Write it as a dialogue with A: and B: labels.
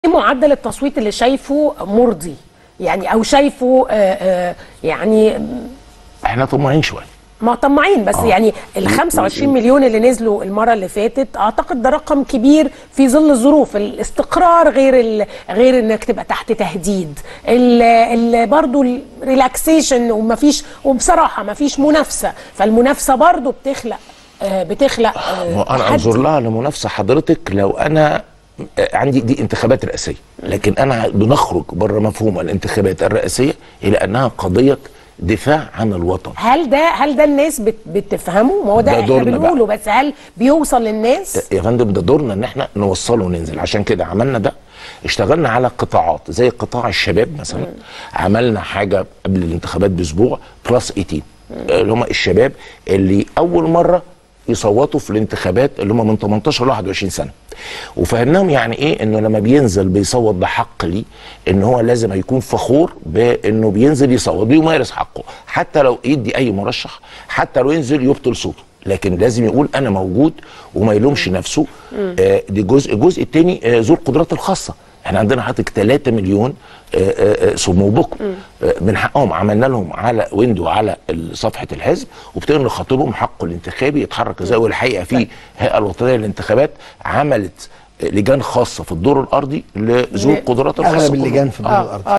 A: معدل التصويت اللي شايفه مرضي يعني او شايفه آه، آه، يعني
B: احنا طماعين شويه
A: ما طماعين بس يعني ال 25 مليون اللي نزلوا المره اللي فاتت اعتقد ده رقم كبير في ظل الظروف الاستقرار غير ال... غير انك تبقى تحت تهديد ال... ال... برضو الريلاكسيشن ومفيش وبصراحه مفيش منافسه فالمنافسه برضو بتخلق آه، بتخلق آه،
B: ما انا
A: تحدي.
B: انظر لها لمنافسه حضرتك لو انا آه، عندي دي انتخابات رئاسيه لكن انا بنخرج بره مفهوم الانتخابات الرئاسيه الى انها قضيه دفاع عن الوطن
A: هل ده هل ده الناس بت... بتفهمه ما هو ده,
B: ده
A: احنا
B: دورنا بقى.
A: بنقوله بس هل بيوصل للناس
B: يا فندم ده دورنا ان احنا نوصله وننزل عشان كده عملنا ده اشتغلنا على قطاعات زي قطاع الشباب مثلا عملنا حاجه قبل الانتخابات باسبوع بلس 18 اللي هم الشباب اللي اول مره يصوتوا في الانتخابات اللي هم من 18 ل 21 سنه وفهمناهم يعني ايه انه لما بينزل بيصوت ده حق ليه ان هو لازم يكون فخور بانه بينزل يصوت بيمارس حقه حتى لو يدي اي مرشح حتى لو ينزل يبطل صوته لكن لازم يقول انا موجود وما يلومش نفسه آه دي جزء الجزء الثاني آه ذو القدرات الخاصه احنا عندنا حضرتك 3 مليون آه، آه، آه، صم وبكم آه، من حقهم عملنا لهم على ويندو على صفحه الحزب وابتدينا نخاطبهم حقه الانتخابي يتحرك ازاي والحقيقه في الهيئه الوطنيه للانتخابات عملت آه، لجان خاصه في الدور الارضي لذو
A: ل-
B: القدرات الخاصه
C: اغلب
B: كلهم.
C: اللجان في الدور
A: آه،
C: الارضي
A: آه،